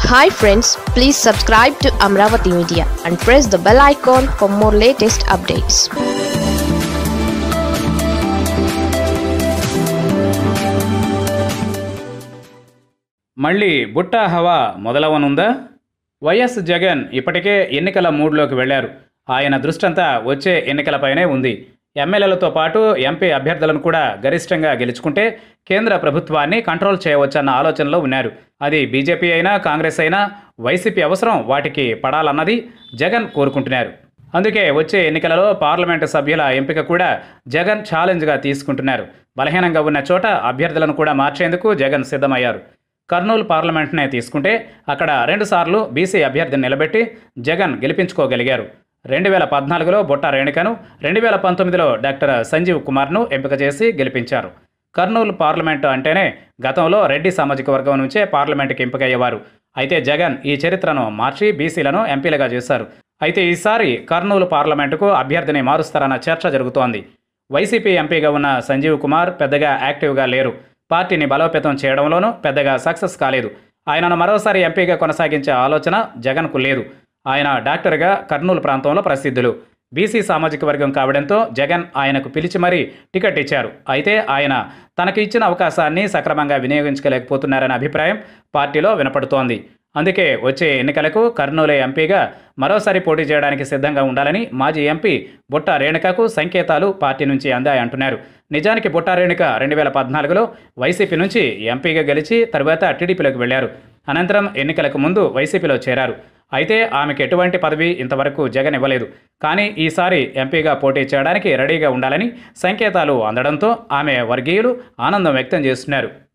hi friends please subscribe to Amaravati media and press the bell icon for more latest updates మళ్ళీ బుట్ట హవా మొదలవనుందా YS Jagan ఇప్పటికే ఎన్నికల మూడ్లోకి వెళ్లారు ఆయన దృష్టంతా వచ్చే ఎన్నికలపైనే ఉంది ఎమ్మెల్యేలతో పాటు ఎంపీ అభ్యర్థులను కూడా గరిష్టంగా గెలుచుకుంటే కేంద్ర ప్రభుత్వాన్ని కంట్రోల్ చేయవచ్చన్న ఆలోచనలో ఉన్నారు అది బీజేపీ అయినా కాంగ్రెస్ అయినా వైసీపీ అవసరం వాటికి పడాలన్నది జగన్ కోరుకుంటున్నారు అందుకే వచ్చే ఎన్నికలలో పార్లమెంటు సభ్యుల ఎంపిక కూడా జగన్ ఛాలెంజ్గా తీసుకుంటున్నారు బలహీనంగా ఉన్న చోట అభ్యర్థులను కూడా మార్చేందుకు జగన్ సిద్ధమయ్యారు కర్నూలు పార్లమెంట్నే తీసుకుంటే అక్కడ రెండుసార్లు బీసీ అభ్యర్థిని నిలబెట్టి జగన్ గెలిపించుకోగలిగారు రెండు వేల పద్నాలుగులో బొట్ట రేణుకను రెండు వేల పంతొమ్మిదిలో డాక్టర్ సంజీవ్ కుమార్ను ఎంపిక చేసి గెలిపించారు కర్నూలు పార్లమెంటు అంటేనే గతంలో రెడ్డి సామాజిక వర్గం నుంచే పార్లమెంటుకి ఎంపికయ్యేవారు అయితే జగన్ ఈ చరిత్రను మార్చి బీసీలను ఎంపీలుగా చేశారు అయితే ఈసారి కర్నూలు పార్లమెంటుకు అభ్యర్థిని మారుస్తారన్న చర్చ జరుగుతోంది వైసీపీ ఎంపీగా ఉన్న సంజీవ్ కుమార్ పెద్దగా యాక్టివ్గా లేరు పార్టీని బలోపేతం చేయడంలోనూ పెద్దగా సక్సెస్ కాలేదు ఆయనను మరోసారి ఎంపీగా కొనసాగించే ఆలోచన జగన్కు లేదు ఆయన డాక్టర్గా కర్నూలు ప్రాంతంలో ప్రసిద్ధులు బీసీ సామాజిక వర్గం కావడంతో జగన్ ఆయనకు పిలిచి మరీ టికెట్ ఇచ్చారు అయితే ఆయన తనకు ఇచ్చిన అవకాశాన్ని సక్రమంగా వినియోగించుకోలేకపోతున్నారనే అభిప్రాయం పార్టీలో వినపడుతోంది అందుకే వచ్చే ఎన్నికలకు కర్నూలు ఎంపీగా మరోసారి పోటీ చేయడానికి సిద్ధంగా ఉండాలని మాజీ ఎంపీ బుట్ట రేణుకకు సంకేతాలు పార్టీ నుంచి అందాయంటున్నారు నిజానికి బుట్ట రేణుక రెండు వేల పద్నాలుగులో వైసీపీ నుంచి ఎంపీగా గెలిచి తరువాత టీడీపీలోకి వెళ్లారు అనంతరం ఎన్నికలకు ముందు వైసీపీలో చేరారు అయితే ఆమెకు ఎటువంటి పదవి ఇంతవరకు జగన్ ఇవ్వలేదు కానీ ఈసారి ఎంపీగా పోటీ చేయడానికి రెడీగా ఉండాలని సంకేతాలు అందడంతో ఆమె వర్గీయులు ఆనందం వ్యక్తం చేస్తున్నారు